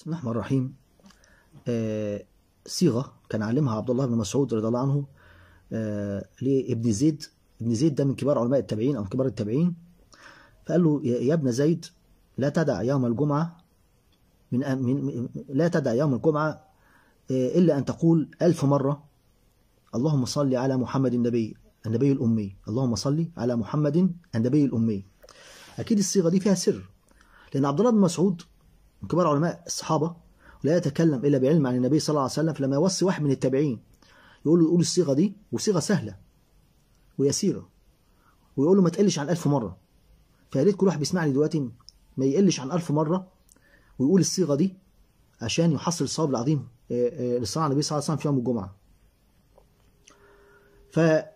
بسم الله الرحمن الرحيم آه صيغة كان علمها عبد الله بن مسعود رضي الله عنه آه لابن زيد ابن زيد ده من كبار علماء التابعين أو من كبار التابعين فقال له يا يا ابن زيد لا تدع يوم الجمعة من, من من- لا تدع يوم الجمعة آه إلا أن تقول ألف مرة اللهم صل على محمد النبي النبي الأمي اللهم صل على محمد النبي الأمي أكيد الصيغة دي فيها سر لأن عبد الله بن مسعود من كبار علماء الصحابة لا يتكلم إلا بعلم عن النبي صلى الله عليه وسلم فلما يوصي واحد من التابعين يقول له يقول الصيغة دي وصيغة سهلة ويسيرة ويقول له ما تقلش عن ألف مرة فيا ريت كل واحد بيسمعني دلوقتي ما يقلش عن ألف مرة ويقول الصيغة دي عشان يحصل الصواب العظيم آه، آه، اللي صنع النبي صلى الله عليه وسلم في يوم الجمعة ف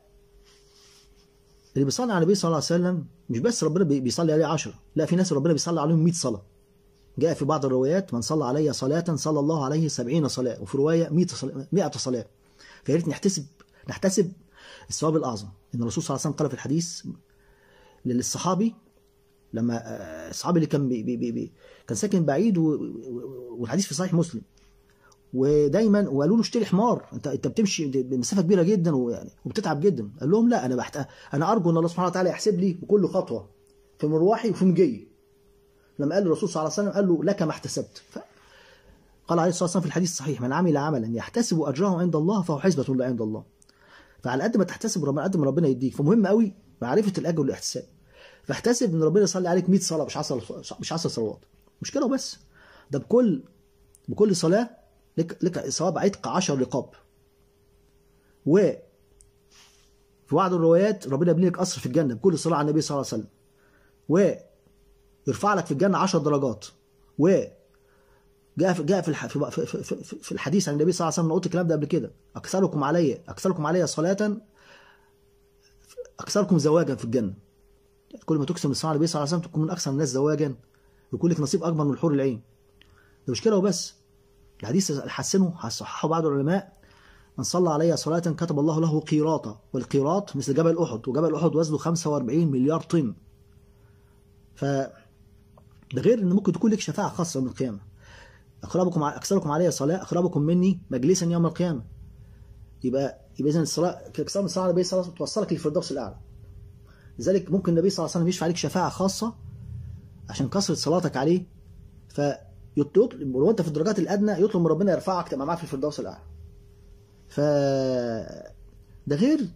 اللي بيصلي على النبي صلى الله عليه وسلم مش بس ربنا بي- بيصلي عليه عشرة لا في ناس ربنا بيصلي عليهم 100 صلاة جاء في بعض الروايات من صلى علي صلاة صلى الله عليه سبعين صلاة وفي رواية 100 صلاة 100 صلاة فيا ريت نحتسب نحتسب الثواب الأعظم إن الرسول صلى الله عليه وسلم قال في الحديث للصحابي لما آه، الصحابي اللي كان بي بي بي بي كان ساكن بعيد و- و- والحديث في صحيح مسلم ودايما وقالوا له اشتري حمار انت انت بتمشي بمسافه كبيره جدا ويعني وبتتعب جدا قال لهم لا انا بحت انا ارجو ان الله سبحانه وتعالى يحسب لي بكل خطوه في مروحي وفي مجيي لما قال الرسول صلى الله عليه وسلم قال له لك ما احتسبت ف... قال عليه الصلاه والسلام في الحديث الصحيح من عمل عملا يحتسب اجره عند الله فهو حسبه له عند الله فعلى قد ما تحتسب ربنا قد ما ربنا يديك فمهم قوي معرفه الاجر والاحتساب فاحتسب ان ربنا يصلي عليك 100 صلاه مش 10 مش 10 صلوات مش كده وبس ده بكل بكل صلاه لك لك ثواب عتق 10 رقاب و في بعض الروايات ربنا يبني لك قصر في الجنه بكل صلاه على النبي صلى الله عليه وسلم ويرفع لك في الجنه 10 درجات و جاء في جاء في الح- في في- في- في- في الحديث عن النبي صلى الله عليه وسلم أنا قلت الكلام ده قبل كده اكثركم علي اكثركم علي صلاه اكثركم زواجا في الجنه يعني كل ما تكسب من صلاه النبي صلى الله عليه وسلم تكون من اكثر الناس زواجا يكون لك نصيب اكبر من حور العين ده مش كده وبس الحديث حسنه صححه بعض العلماء من صلى علي صلاة كتب الله له قيراطا والقيراط مثل جبل أحد وجبل أحد وزنه 45 مليار طن ف ده غير ان ممكن تكون لك شفاعة خاصة يوم القيامة أقربكم أكثركم علي صلاة أقربكم مني مجلسا يوم القيامة يبقى يبقى إذا الصلاة كأكثر من صلاة على النبي صلى الله عليه وسلم توصلك للفردوس الأعلى لذلك ممكن النبي صلى الله عليه وسلم يشفع عليك شفاعة خاصة عشان كثرة صلاتك عليه فيطلب ولو انت في الدرجات الادنى يطلب من ربنا يرفعك تبقى معاه في الفردوس الاعلى ف ده غير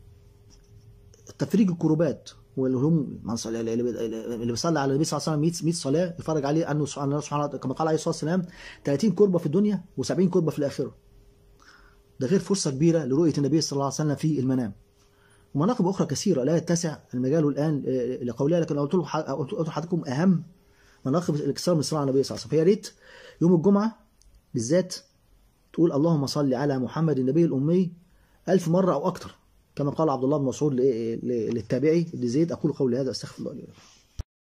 تفريج الكروبات واللي هم من صلى- اللي اللي بيصلي على النبي صلى الله عليه وسلم 100 100 صلاه يفرج عليه انه سبحان الله سبحانه كما قال عليه الصلاه والسلام 30 كربه في الدنيا و70 كربه في الاخره ده غير فرصه كبيره لرؤيه النبي صلى الله عليه وسلم في المنام ومناقب اخرى كثيره لا يتسع المجال الان آه، لقولها لكن قلت له قلت لحضراتكم اهم مناقب الاكثار من الصلاه على النبي صلى الله عليه وسلم فيا ريت يوم الجمعه بالذات تقول اللهم صل على محمد النبي الامي ألف مره او اكثر كما قال عبد الله بن مسعود ل- ل- للتابعي لزيد اقول قولي هذا استغفر الله لي ولكم